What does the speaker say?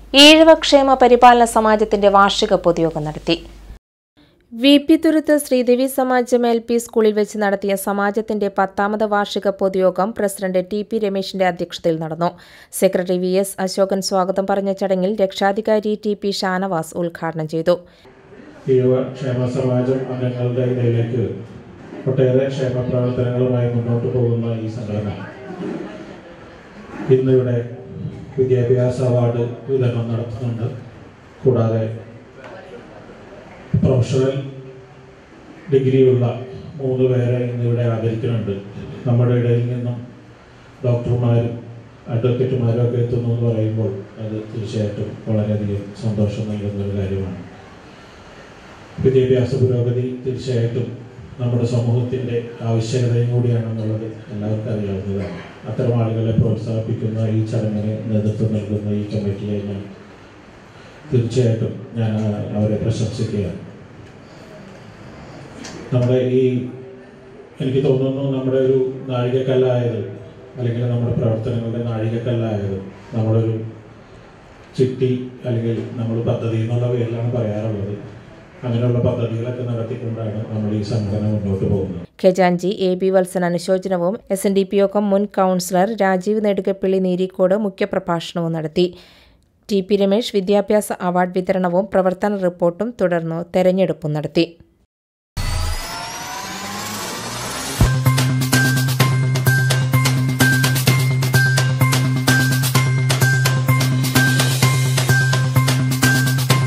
ഈഴവ ക്ഷേമ പരിപാലന സമാജത്തിന്റെ വാർഷിക പൊതുയോഗം നടത്തി V P Thuruthu Sreedevi Samajam L P സ്കൂളിൽ വെച്ച് നടത്തിയ സമാജത്തിന്റെ പത്താമത് വാർഷിക പൊതുയോഗം പ്രസിഡന്റ് ടി പി രമേശിന്റെ അധ്യക്ഷതയിൽ നടന്നു സെക്രട്ടറി വി എസ് അശോകൻ സ്വാഗതം പറഞ്ഞ ചടങ്ങിൽ രക്ഷാധികാരി ടി പി ഷാനവാസ് ഉദ്ഘാടനം ചെയ്തു ഈഴവ ക്ഷേമ സമാജം അംഗങ്ങളുടെ ഇടയിലേക്ക് ഒട്ടേറെ ക്ഷേമ പ്രവർത്തനങ്ങളുമായി മുന്നോട്ട് പോകുന്ന ഈ സംഘടന ഇന്നിവിടെ വിദ്യാഭ്യാസ അവാർഡ് വിതരണം നടത്തുന്നുണ്ട് കൂടാതെ പ്രൊഫഷണൽ ഡിഗ്രിയുള്ള മൂന്ന് പേരെ ഇന്നിവിടെ ആദരിക്കുന്നുണ്ട് നമ്മുടെ ഇടയിൽ നിന്നും ഡോക്ടർമാരും അഡ്വക്കേറ്റുമാരും ഒക്കെ എത്തുന്നു എന്ന് പറയുമ്പോൾ അത് തീർച്ചയായിട്ടും വളരെയധികം സന്തോഷം നൽകുന്ന ഒരു കാര്യമാണ് വിദ്യാഭ്യാസ പുരോഗതി തീർച്ചയായിട്ടും നമ്മുടെ സമൂഹത്തിൻ്റെ ആവശ്യകതയും കൂടിയാണെന്നുള്ളത് എല്ലാവർക്കും അറിയാവുന്നതാണ് അത്തരം ആളുകളെ പ്രോത്സാഹിപ്പിക്കുന്ന ഈ ചടങ്ങിന് നേതൃത്വം നൽകുന്ന ഈ കമ്മിറ്റിയെ ഞാൻ തീർച്ചയായിട്ടും ഞാൻ ആ- അവരെ പ്രശംസിക്കുകയാണ് നമ്മുടെ ഈ എനിക്ക് തോന്നുന്നു നമ്മുടെ ഒരു നാഴികക്കല്ലായത് അല്ലെങ്കിൽ നമ്മുടെ പ്രവർത്തനങ്ങളുടെ നാഴികക്കല്ലായത് നമ്മുടെ ഒരു ചിട്ടി അല്ലെങ്കിൽ നമ്മൾ പദ്ധതി എന്നുള്ള പേരിലാണ് പറയാറുള്ളത് അങ്ങനെയുള്ള പദ്ധതികളൊക്കെ നടത്തിക്കൊണ്ടാണ് നമ്മൾ ഈ സംഘടന മുന്നോട്ട് പോകുന്നത് ഖജാൻജി എ ബി വത്സൻ അനുശോചനവും S N D P Yogam മുൻ കൗൺസിലർ രാജീവ് നെടുകപ്പള്ളി നീരിക്കോട് മുഖ്യപ്രഭാഷണവും നടത്തി ടി പി രമേശ് വിദ്യാഭ്യാസ അവാർഡ് വിതരണവും പ്രവർത്തന റിപ്പോർട്ടും തുടർന്നു തെരഞ്ഞെടുപ്പും നടത്തി